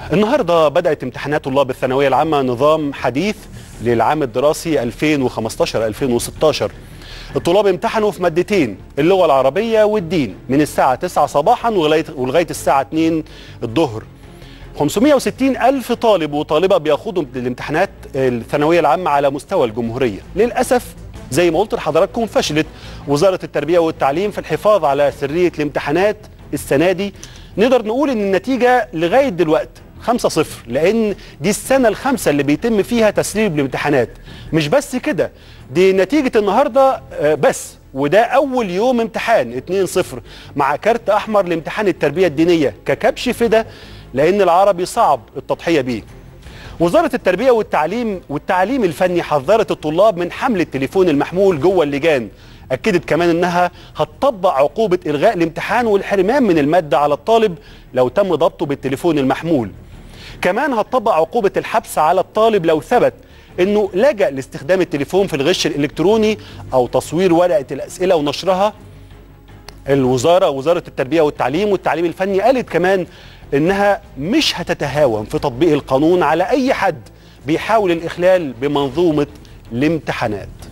النهارده بدأت امتحانات طلاب الثانوية العامة نظام حديث للعام الدراسي 2015-2016 الطلاب امتحنوا في مادتين اللغة العربية والدين من الساعة 9 صباحا ولغاية ولغاية الساعة 2 الظهر 560 ألف طالب وطالبة بيخوضوا الامتحانات الثانوية العامة على مستوى الجمهورية للأسف زي ما قلت لحضراتكم فشلت وزارة التربية والتعليم في الحفاظ على سرية الامتحانات السنة دي نقدر نقول ان النتيجة لغاية دلوقتي 5-0 لان دي السنة الخامسة اللي بيتم فيها تسريب الامتحانات مش بس كده دي نتيجة النهاردة آه، بس وده اول يوم امتحان 2-0 مع كارت احمر لامتحان التربية الدينية ككبش فدا لان العربي صعب التضحية بيه وزارة التربية والتعليم والتعليم الفني حذرت الطلاب من حمل التليفون المحمول جوه اللجان أكدت كمان أنها هتطبق عقوبة إلغاء الامتحان والحرمان من المادة على الطالب لو تم ضبطه بالتليفون المحمول كمان هتطبق عقوبة الحبس على الطالب لو ثبت أنه لجأ لاستخدام التليفون في الغش الإلكتروني أو تصوير ورقة الأسئلة ونشرها الوزارة وزارة التربية والتعليم والتعليم الفني قالت كمان انها مش هتتهاون في تطبيق القانون على اي حد بيحاول الاخلال بمنظومة الامتحانات